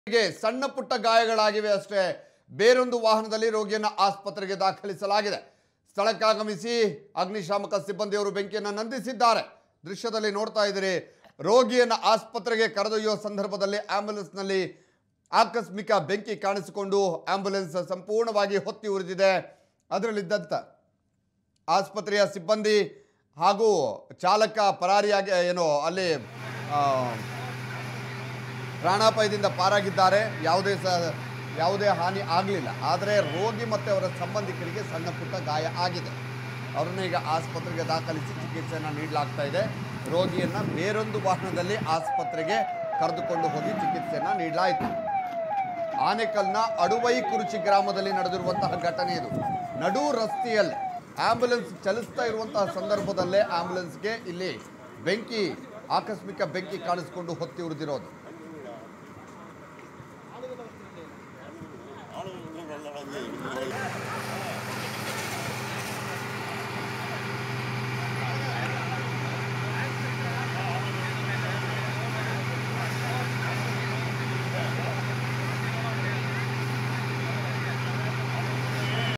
ಗೆ ಸಣ್ಣ ಪುಟ್ಟ ಗಾಯಗಳಾಗಿವೆ ಅಷ್ಟೇ ಬೇರೊಂದು ವಾಹನದಲ್ಲಿ ರೋಗಿಯನ್ನ ಆಸ್ಪತ್ರೆಗೆ ದಾಖಲಿಸಲಾಗಿದೆ ಸ್ಥಳಕ್ಕಾಗಮಿಸಿ ಅಗ್ನಿಶಾಮಕ ಸಿಬ್ಬಂದಿಯವರು ಬೆಂಕಿಯನ್ನು ನಂದಿಸಿದ್ದಾರೆ ದೃಶ್ಯದಲ್ಲಿ ನೋಡ್ತಾ ಇದ್ದೀರಿ ರೋಗಿಯನ್ನ ಆಸ್ಪತ್ರೆಗೆ ಕರೆದೊಯ್ಯುವ ಸಂದರ್ಭದಲ್ಲಿ ಆಂಬ್ಯುಲೆನ್ಸ್ನಲ್ಲಿ ಆಕಸ್ಮಿಕ ಬೆಂಕಿ ಕಾಣಿಸಿಕೊಂಡು ಆಂಬ್ಯುಲೆನ್ಸ್ ಸಂಪೂರ್ಣವಾಗಿ ಹೊತ್ತಿ ಉರಿದಿದೆ ಅದರಲ್ಲಿದ್ದಂಥ ಆಸ್ಪತ್ರೆಯ ಸಿಬ್ಬಂದಿ ಹಾಗೂ ಚಾಲಕ ಪರಾರಿಯಾಗಿ ಏನು ಅಲ್ಲಿ ಆ, ಪ್ರಾಣಾಪಾಯದಿಂದ ಪಾರಾಗಿದ್ದಾರೆ ಯಾವುದೇ ಸ ಯಾವುದೇ ಹಾನಿ ಆಗಲಿಲ್ಲ ಆದರೆ ರೋಗಿ ಮತ್ತು ಅವರ ಸಂಬಂಧಿಕರಿಗೆ ಸಣ್ಣ ಪುಟ್ಟ ಗಾಯ ಆಗಿದೆ ಅವರನ್ನು ಈಗ ಆಸ್ಪತ್ರೆಗೆ ದಾಖಲಿಸಿ ಚಿಕಿತ್ಸೆಯನ್ನು ನೀಡಲಾಗ್ತಾ ಇದೆ ರೋಗಿಯನ್ನು ಬೇರೊಂದು ವಾಹನದಲ್ಲಿ ಆಸ್ಪತ್ರೆಗೆ ಕರೆದುಕೊಂಡು ಹೋಗಿ ಚಿಕಿತ್ಸೆಯನ್ನು ನೀಡಲಾಯಿತು ಆನೆಕಲ್ನ ಅಡುವೈ ಕುರುಚಿ ಗ್ರಾಮದಲ್ಲಿ ನಡೆದಿರುವಂತಹ ಘಟನೆ ಇದು ನಡು ರಸ್ತೆಯಲ್ಲಿ ಆಂಬ್ಯುಲೆನ್ಸ್ ಚಲಿಸ್ತಾ ಇರುವಂತಹ ಸಂದರ್ಭದಲ್ಲೇ ಆಂಬ್ಯುಲೆನ್ಸ್ಗೆ ಇಲ್ಲಿ ಬೆಂಕಿ ಆಕಸ್ಮಿಕ ಬೆಂಕಿ ಕಾಣಿಸಿಕೊಂಡು ಹೊತ್ತಿ ಉರಿದಿರೋದು